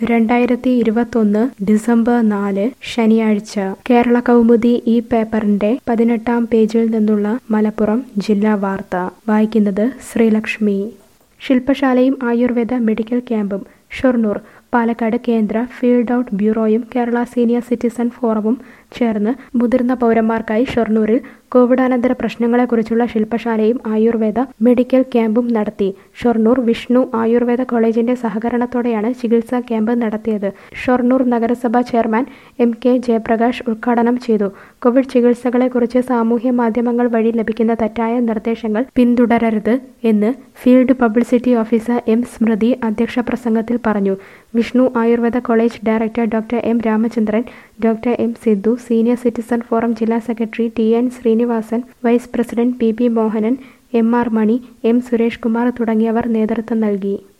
രണ്ടായിരത്തി ഇരുപത്തൊന്ന് ഡിസംബർ നാല് ശനിയാഴ്ച കേരള കൗമുദി ഈ പേപ്പറിന്റെ പതിനെട്ടാം പേജിൽ നിന്നുള്ള മലപ്പുറം ജില്ലാ വാർത്ത വായിക്കുന്നത് ശ്രീലക്ഷ്മി ശില്പശാലയും ആയുർവേദ മെഡിക്കൽ ക്യാമ്പും ഷൊർണൂർ പാലക്കാട് കേന്ദ്ര ഫീൽഡ് ഔട്ട് ബ്യൂറോയും കേരള സീനിയർ സിറ്റിസൺ ഫോറവും ചേർന്ന് മുതിർന്ന പൗരന്മാർക്കായി ഷൊർണൂരിൽ കോവിഡാനന്തര പ്രശ്നങ്ങളെക്കുറിച്ചുള്ള ശില്പശാലയും ആയുർവേദ മെഡിക്കൽ ക്യാമ്പും നടത്തി ഷൊർണൂർ വിഷ്ണു ആയുർവേദ കോളേജിന്റെ സഹകരണത്തോടെയാണ് ചികിത്സാ ക്യാമ്പ് നടത്തിയത് ഷൊർണൂർ നഗരസഭ ചെയർമാൻ എം കെ ജയപ്രകാശ് ഉദ്ഘാടനം ചെയ്തു കോവിഡ് ചികിത്സകളെക്കുറിച്ച് സാമൂഹ്യ മാധ്യമങ്ങൾ വഴി ലഭിക്കുന്ന തെറ്റായ നിർദ്ദേശങ്ങൾ പിന്തുടരരുത് എന്ന് field publicity officer M Smruthi അധ്യക്ഷ പ്രസംഗത്തിൽ പറഞ്ഞു Vishnu Ayurveda college director doctor M Ramachandran doctor M Sidhu senior citizen forum ജില്ലാ secretary T N Srinivasan vice president P P Mohanan M R Mani M Suresh Kumar തുടങ്ങിയവർ നേതൃത്വം നൽകി